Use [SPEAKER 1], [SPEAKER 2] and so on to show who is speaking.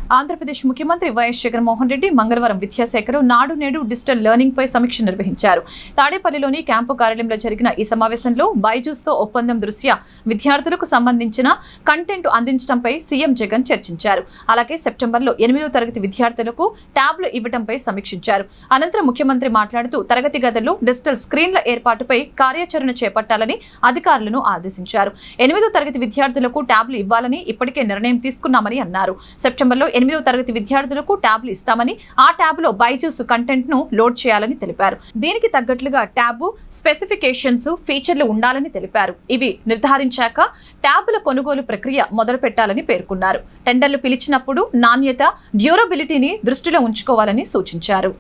[SPEAKER 1] ఆంధ్రప్రదేశ్ ముఖ్యమంత్రి వైఎస్ జగన్మోహన్ రెడ్డి మంగళవారం విద్యాశాఖలో నాడు నేడు డిజిటల్ లెర్నింగ్ పై సమీక్ష నిర్వహించారు తాడేపల్లిలోని క్యాంపు కార్యాలయంలో జరిగిన ఈ సమావేశంలో బైజూస్ తో ఒప్పందం దృష్ట్యా విద్యార్థులకు సంబంధించిన కంటెంట్ అందించడంపై సీఎం జగన్ చర్చించారు అలాగే సెప్టెంబర్లో ఎనిమిదో తరగతి విద్యార్థులకు ట్యాబ్లు ఇవ్వడంపై సమీక్షించారు అనంతరం ముఖ్యమంత్రి మాట్లాడుతూ తరగతి గదుల్లో డిజిటల్ స్క్రీన్ల ఏర్పాటుపై కార్యాచరణ చేపట్టాలని అధికారులను ఆదేశించారు ఎనిమిదో తరగతి విద్యార్థులకు ట్యాబ్లు ఇవ్వాలని ఇప్పటికే నిర్ణయం తీసుకున్నామని అన్నారు సెప్టెంబర్లో ఎనిమిదో తరగతి విద్యార్థులకు ట్యాబ్లు ఇస్తామని ఆ ట్యాబ్ లో బైజూస్ కంటెంట్ ను లోడ్ చేయాలని తెలిపారు దీనికి తగ్గట్లుగా ట్యాబ్ స్పెసిఫికేషన్స్ ఫీచర్లు ఉండాలని తెలిపారు ఇవి నిర్ధారించాక ట్యాబుల కొనుగోలు ప్రక్రియ మొదలు పెట్టాలని పేర్కొన్నారు టెండర్లు పిలిచినప్పుడు నాణ్యత డ్యూరబిలిటీని దృష్టిలో ఉంచుకోవాలని సూచించారు